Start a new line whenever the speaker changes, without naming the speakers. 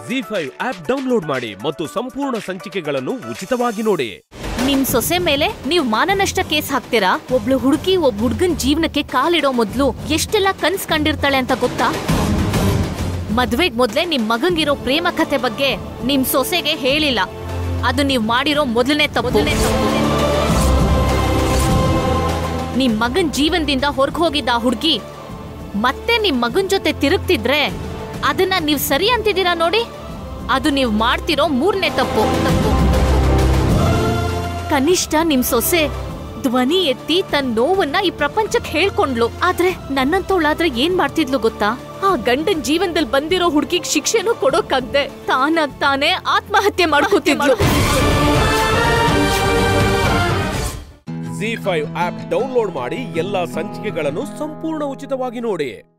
G five app download ಮಾಡಿ ಮತ್ತು ಸಂಪೂರ್ಣ ಸಂಚಿಕೆಗಳನ್ನು ಉಚಿತವಾಗಿ ನೋಡಿ
ನಿಮ್ ಸೊಸೆ ಮೇಲೆ ನೀವ್ ಮಾನನಷ್ಟ ಕೇಸ್ ಹಾಕ್ತೀರಾ ಒಬ್ಳು ಹುಡುಗಿ ಒಬ್ಬ ಹುಡ್ಗನ್ ಜೀವನಕ್ಕೆ ಕಾಲಿಡೋ ಮೊದ್ಲು ಎಷ್ಟೆಲ್ಲ ಕನ್ಸ್ ಕಂಡಿರ್ತಾಳೆ ಅಂತ ಗೊತ್ತಾ ಮದ್ವೆಗ್ ಮೊದ್ಲೇ ನಿಮ್ ಮಗಂಗಿರೋ ಪ್ರೇಮ ಕಥೆ ಬಗ್ಗೆ ನಿಮ್ ಸೊಸೆಗೆ ಹೇಳಿಲ್ಲ ಅದು ನೀವ್ ಮಾಡಿರೋ ಮೊದಲನೇ ತಪ್ಪು ನಿಮ್ ಮಗನ್ ಜೀವನದಿಂದ ಹೊರಗ್ ಹೋಗಿದ್ದ ಆ ಹುಡ್ಗಿ ಮತ್ತೆ ನಿಮ್ ಮಗನ್ ಜೊತೆ ತಿರುಗ್ತಿದ್ರೆ ಅದನ್ನ ನೀವ್ ಸರಿ ಅಂತಿದ್ದೀರಾ ನೋಡಿ ಅದು ನೀವ್ ಮಾಡ್ತಿರೋ ಮೂರನೇ ತಪ್ಪು ತಪ್ಪು ಕನಿಷ್ಠ ನಿಮ್ ಸೊಸೆ ಧ್ವನಿ ಎತ್ತಿ ತನ್ನ ನೋವನ್ನ ಈ ಪ್ರಪಂಚಕ್ಕೆ ಹೇಳ್ಕೊಂಡ್ಲು ಆದ್ರೆ ನನ್ನಂತವಳಾದ್ರೆ ಏನ್ ಮಾಡ್ತಿದ್ಲು ಗೊತ್ತಾ ಆ ಗಂಡನ್ ಜೀವನದಲ್ಲಿ ಬಂದಿರೋ ಹುಡುಗಿಗ್ ಶಿಕ್ಷೆನೂ ಕೊಡೋಕಾಗ್ದೆ ತಾನಾಗ್ ತಾನೇ ಆತ್ಮಹತ್ಯೆ ಮಾಡ್ಕೋತಿದ್ಲು
ಜಿ ಫೈವ್ ಆಪ್ ಡೌನ್ಲೋಡ್ ಮಾಡಿ ಎಲ್ಲಾ ಸಂಚಿಕೆಗಳನ್ನು ಸಂಪೂರ್ಣ ಉಚಿತವಾಗಿ ನೋಡಿ